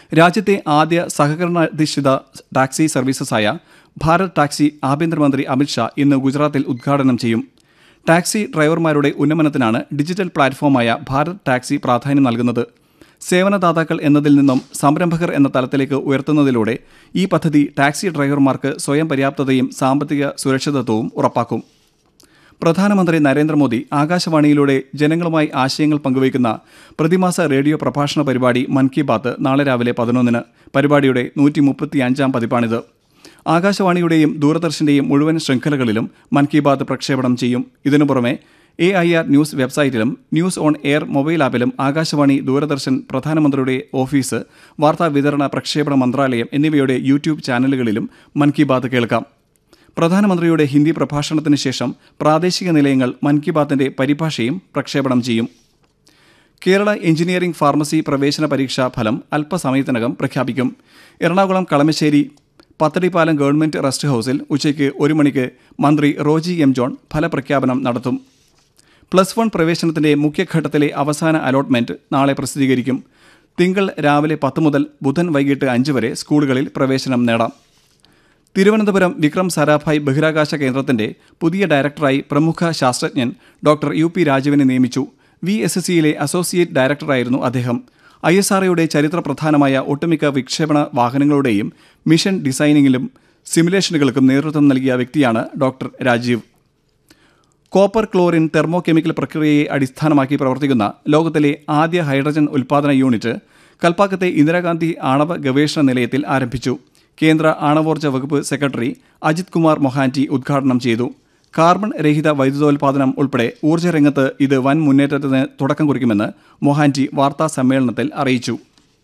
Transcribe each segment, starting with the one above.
രാജ്യത്തെ ആദ്യ സഹകരണാധിഷ്ഠിത ടാക്സി സർവീസസായ ഭാരത് ടാക്സി ആഭ്യന്തരമന്ത്രി അമിത്ഷാ ഇന്ന് ഗുജറാത്തിൽ ഉദ്ഘാടനം ചെയ്യും ടാക്സി ഡ്രൈവർമാരുടെ ഉന്നമനത്തിനാണ് ഡിജിറ്റൽ പ്ലാറ്റ്ഫോമായ ഭാരത് ടാക്സി പ്രാധാന്യം നൽകുന്നത് സേവനദാതാക്കൾ എന്നതിൽ നിന്നും സംരംഭകർ എന്ന തലത്തിലേക്ക് ഉയർത്തുന്നതിലൂടെ ഈ പദ്ധതി ടാക്സി ഡ്രൈവർമാർക്ക് സ്വയം പര്യാപ്തതയും സാമ്പത്തിക സുരക്ഷിതത്വവും ഉറപ്പാക്കും പ്രധാനമന്ത്രി നരേന്ദ്രമോദി ആകാശവാണിയിലൂടെ ജനങ്ങളുമായി ആശയങ്ങൾ പങ്കുവയ്ക്കുന്ന പ്രതിമാസ റേഡിയോ പ്രഭാഷണ പരിപാടി മൻ കി ബാത്ത് നാളെ രാവിലെ പതിനൊന്നിന് പരിപാടിയുടെ നൂറ്റി മുപ്പത്തിയഞ്ചാം പതിപ്പാണിത് ആകാശവാണിയുടെയും ദൂരദർശന്റെയും മുഴുവൻ ശൃംഖലകളിലും മൻ കി ബാത്ത് പ്രക്ഷേപണം ചെയ്യും ഇതിനു പുറമെ എ ഐ ആർ ന്യൂസ് വെബ്സൈറ്റിലും ന്യൂസ് ഓൺ എയർ മൊബൈൽ ആപ്പിലും ആകാശവാണി ദൂരദർശൻ പ്രധാനമന്ത്രിയുടെ ഓഫീസ് വാർത്താ വിതരണ പ്രക്ഷേപണ മന്ത്രാലയം എന്നിവയുടെ യൂട്യൂബ് ചാനലുകളിലും മൻ കി ബാത്ത് കേൾക്കാം പ്രധാനമന്ത്രിയുടെ ഹിന്ദി പ്രഭാഷണത്തിന് ശേഷം പ്രാദേശിക നിലയങ്ങൾ മൻ കി ബാത്തിന്റെ പരിഭാഷയും പ്രക്ഷേപണം ചെയ്യും കേരള എഞ്ചിനീയറിംഗ് ഫാർമസി പ്രവേശന പരീക്ഷാ ഫലം അല്പസമയത്തിനകം പ്രഖ്യാപിക്കും എറണാകുളം കളമശ്ശേരി പത്തടിപ്പാലം ഗവൺമെന്റ് റെസ്റ്റ് ഹൌസിൽ ഉച്ചയ്ക്ക് ഒരു മണിക്ക് മന്ത്രി റോജി എം ജോൺ ഫലപ്രഖ്യാപനം നടത്തും പ്ലസ് വൺ പ്രവേശനത്തിന്റെ മുഖ്യഘട്ടത്തിലെ അവസാന അലോട്ട്മെന്റ് നാളെ പ്രസിദ്ധീകരിക്കും തിങ്കൾ രാവിലെ പത്ത് മുതൽ ബുധൻ വൈകിട്ട് അഞ്ച് വരെ സ്കൂളുകളിൽ പ്രവേശനം നേടാം തിരുവനന്തപുരം വിക്രം സാരാഭായ് ബഹിരാകാശ കേന്ദ്രത്തിന്റെ പുതിയ ഡയറക്ടറായി പ്രമുഖ ശാസ്ത്രജ്ഞൻ ഡോക്ടർ യു പി രാജുവിനെ നിയമിച്ചു വി എസ് എസ് സിയിലെ അസോസിയേറ്റ് ഡയറക്ടറായിരുന്നു അദ്ദേഹം ഐ എസ് ആർഒയുടെ ചരിത്രപ്രധാനമായ ഒട്ടുമിക്ക വിക്ഷേപണ വാഹനങ്ങളുടെയും മിഷൻ ഡിസൈനിങ്ങിലും സിമുലേഷനുകൾക്കും നേതൃത്വം നൽകിയ വ്യക്തിയാണ് doctor Rajeev copper chlorine thermochemical പ്രക്രിയയെ അടിസ്ഥാനമാക്കി പ്രവർത്തിക്കുന്ന ലോകത്തിലെ ആദ്യ ഹൈഡ്രജൻ ഉൽപ്പാദന യൂണിറ്റ് കൽപ്പാക്കത്തെ ഇന്ദിരാഗാന്ധി ആണവ ഗവേഷണ നിലയത്തിൽ ആരംഭിച്ചു കേന്ദ്ര ആണവോർജ്ജ വകുപ്പ് സെക്രട്ടറി അജിത് കുമാർ മൊഹാൻറ്റി ഉദ്ഘാടനം ചെയ്തു കാർബൺ രഹിത വൈദ്യുതോൽപാദനം ഉൾപ്പെടെ ഊർജ്ജ രംഗത്ത് ഇത് വൻ മുന്നേറ്റത്തിന് തുടക്കം കുറിക്കുമെന്ന് മൊഹാൻറ്റി വാർത്താ സമ്മേളനത്തിൽ അറിയിച്ചു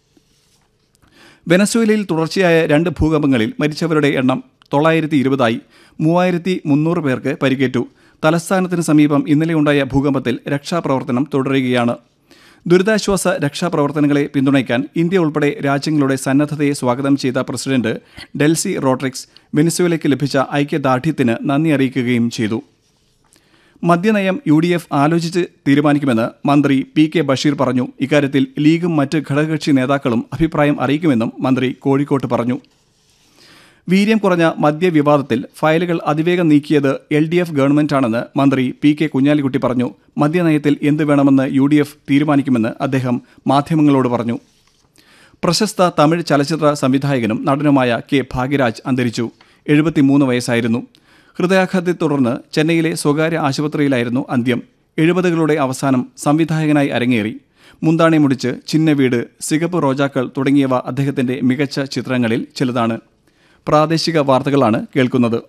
വെനസ്വേലയിൽ തുടർച്ചയായ രണ്ട് ഭൂകമ്പങ്ങളിൽ മരിച്ചവരുടെ എണ്ണം തൊള്ളായിരത്തി ഇരുപതായി മൂവായിരത്തി മുന്നൂറ് പേർക്ക് പരിക്കേറ്റു തലസ്ഥാനത്തിന് സമീപം ഇന്നലെയുണ്ടായ ഭൂകമ്പത്തിൽ രക്ഷാപ്രവർത്തനം തുടരുകയാണ് ദുരിതാശ്വാസ രക്ഷാപ്രവർത്തനങ്ങളെ പിന്തുണയ്ക്കാൻ ഇന്ത്യ ഉൾപ്പെടെ രാജ്യങ്ങളുടെ സന്നദ്ധതയെ സ്വാഗതം ചെയ്ത പ്രസിഡന്റ് ഡെൽസി റോഡ്രിക്സ് വെനിസ്വേലയ്ക്ക് ലഭിച്ച ഐക്യദാർഢ്യത്തിന് നന്ദി അറിയിക്കുകയും ചെയ്തു മദ്യനയം യു ഡി എഫ് ആലോചിച്ച് തീരുമാനിക്കുമെന്ന് മന്ത്രി പി കെ ബഷീർ പറഞ്ഞു ഇക്കാര്യത്തിൽ ലീഗും മറ്റ് ഘടകകക്ഷി നേതാക്കളും അഭിപ്രായം അറിയിക്കുമെന്നും മന്ത്രി കോഴിക്കോട്ട് പറഞ്ഞു വീര്യം കുറഞ്ഞ മദ്യവിവാദത്തിൽ ഫയലുകൾ അതിവേഗം നീക്കിയത് എൽ ഡി എഫ് ഗവൺമെന്റാണെന്ന് മന്ത്രി പി കെ കുഞ്ഞാലിക്കുട്ടി പറഞ്ഞു മദ്യനയത്തിൽ എന്ത് വേണമെന്ന് യു ഡി എഫ് തീരുമാനിക്കുമെന്ന് അദ്ദേഹം മാധ്യമങ്ങളോട് പറഞ്ഞു പ്രശസ്ത തമിഴ് ചലച്ചിത്ര സംവിധായകനും നടനുമായ കെ ഭാഗ്യരാജ് അന്തരിച്ചു എഴുപത്തിമൂന്ന് വയസ്സായിരുന്നു ഹൃദയാഘാതത്തെ തുടർന്ന് ചെന്നൈയിലെ സ്വകാര്യ ആശുപത്രിയിലായിരുന്നു അന്ത്യം എഴുപതുകളുടെ അവസാനം സംവിധായകനായി അരങ്ങേറി മുന്താണി മുടിച്ച് ചിന്ന വീട് സിഗപ്പ് റോജാക്കൾ തുടങ്ങിയവ അദ്ദേഹത്തിന്റെ മികച്ച ചിത്രങ്ങളിൽ ചിലതാണ് പ്രാദേശിക വാർത്തകളാണ് കേൾക്കുന്നത്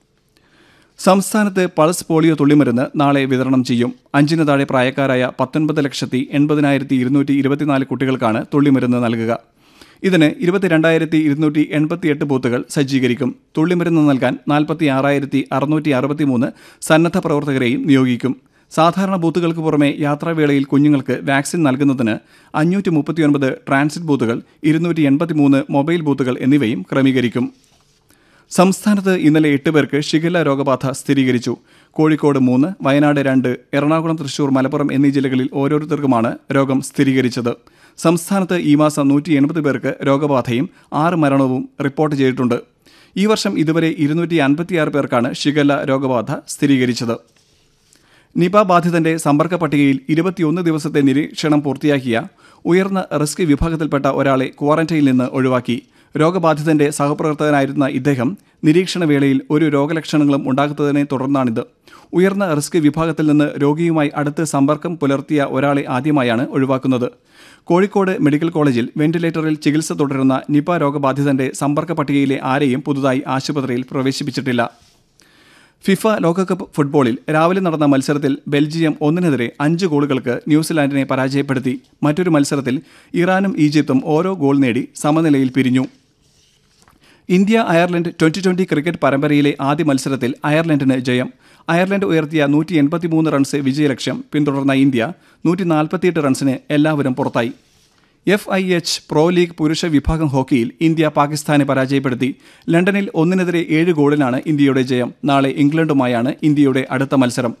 സംസ്ഥാനത്ത് പൾസ് പോളിയോ തുള്ളിമരുന്ന് നാളെ വിതരണം ചെയ്യും അഞ്ചിന് താഴെ പ്രായക്കാരായ പത്തൊൻപത് ലക്ഷത്തി എൺപതിനായിരത്തി ഇരുന്നൂറ്റി ഇരുപത്തിനാല് കുട്ടികൾക്കാണ് തുള്ളിമരുന്ന് നൽകുക ഇതിന് ഇരുപത്തിരണ്ടായിരത്തി ഇരുന്നൂറ്റി എൺപത്തിയെട്ട് ബൂത്തുകൾ സജ്ജീകരിക്കും തുള്ളിമരുന്ന് നൽകാൻ നാൽപ്പത്തി ആറായിരത്തി അറുന്നൂറ്റി അറുപത്തിമൂന്ന് സന്നദ്ധ പ്രവർത്തകരെയും നിയോഗിക്കും സാധാരണ ബൂത്തുകൾക്ക് പുറമെ യാത്രാവേളയിൽ കുഞ്ഞുങ്ങൾക്ക് വാക്സിൻ നൽകുന്നതിന് അഞ്ഞൂറ്റി മുപ്പത്തിയൊൻപത് ട്രാൻസിറ്റ് ബൂത്തുകൾ ഇരുന്നൂറ്റി എൺപത്തിമൂന്ന് മൊബൈൽ ബൂത്തുകൾ എന്നിവയും ക്രമീകരിക്കും സംസ്ഥാനത്ത് ഇന്നലെ എട്ട് പേർക്ക് ഷിഗല്ല രോഗബാധ സ്ഥിരീകരിച്ചു കോഴിക്കോട് മൂന്ന് വയനാട് രണ്ട് എറണാകുളം തൃശൂർ മലപ്പുറം എന്നീ ജില്ലകളിൽ ഓരോരുത്തർക്കുമാണ് രോഗം സ്ഥിരീകരിച്ചത് സംസ്ഥാനത്ത് ഈ മാസം നൂറ്റി എൺപത് പേർക്ക് രോഗബാധയും ആറ് മരണവും റിപ്പോർട്ട് ചെയ്തിട്ടുണ്ട് ഈ വർഷം ഇതുവരെ ഇരുന്നൂറ്റി അൻപത്തിയാറ് പേർക്കാണ് ഷിഗല്ല രോഗബാധ സ്ഥിരീകരിച്ചത് നിപ ബാധിതന്റെ സമ്പർക്ക പട്ടികയിൽ ഇരുപത്തിയൊന്ന് ദിവസത്തെ നിരീക്ഷണം പൂർത്തിയാക്കിയ ഉയർന്ന റിസ്ക് വിഭാഗത്തിൽപ്പെട്ട ഒരാളെ ക്വാറന്റൈനിൽ നിന്ന് ഒഴിവാക്കി രോഗബാധിതന്റെ സഹപ്രവർത്തകനായിരുന്ന ഇദ്ദേഹം നിരീക്ഷണ വേളയിൽ ഒരു രോഗലക്ഷണങ്ങളും ഉണ്ടാകാത്തതിനെ തുടർന്നാണിത് ഉയർന്ന റിസ്ക് വിഭാഗത്തിൽ നിന്ന് രോഗിയുമായി അടുത്ത് സമ്പർക്കം പുലർത്തിയ ഒരാളെ ആദ്യമായാണ് ഒഴിവാക്കുന്നത് കോഴിക്കോട് മെഡിക്കൽ കോളേജിൽ വെന്റിലേറ്ററിൽ ചികിത്സ തുടരുന്ന നിപ രോഗബാധിതന്റെ സമ്പർക്ക പട്ടികയിലെ ആരെയും പുതുതായി ആശുപത്രിയിൽ പ്രവേശിപ്പിച്ചിട്ടില്ല ഫിഫ ലോകകപ്പ് ഫുട്ബോളിൽ രാവിലെ നടന്ന മത്സരത്തിൽ ബെൽജിയം ഒന്നിനെതിരെ അഞ്ച് ഗോളുകൾക്ക് ന്യൂസിലാൻഡിനെ പരാജയപ്പെടുത്തി മറ്റൊരു മത്സരത്തിൽ ഇറാനും ഈജിപ്തും ഓരോ ഗോൾ നേടി സമനിലയിൽ പിരിഞ്ഞു India Ireland twenty twenty cricket പരമ്പരയിലെ ആദ്യ മത്സരത്തിൽ അയർലൻഡിന് ജയം അയർലൻഡ് ഉയർത്തിയ നൂറ്റി എൺപത്തിമൂന്ന് റൺസ് വിജയലക്ഷ്യം പിന്തുടർന്ന ഇന്ത്യ നൂറ്റി നാൽപ്പത്തിയെട്ട് റൺസിന് എല്ലാവരും പുറത്തായി F I H pro league പുരുഷ വിഭാഗം ഹോക്കിയിൽ ഇന്ത്യ പാകിസ്ഥാനെ പരാജയപ്പെടുത്തി ലണ്ടനിൽ ഒന്നിനെതിരെ ഏഴ് ഗോളിനാണ് ഇന്ത്യയുടെ ജയം നാളെ ഇംഗ്ലണ്ടുമായാണ് ഇന്ത്യയുടെ അടുത്ത മത്സരം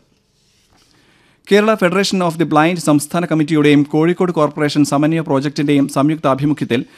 Kerala federation of the blind സംസ്ഥാന കമ്മിറ്റിയുടെയും കോഴിക്കോട് കോർപ്പറേഷൻ സമന്വയ പ്രോജക്ടിന്റെയും സംയുക്താഭിമുഖ്യത്തിൽ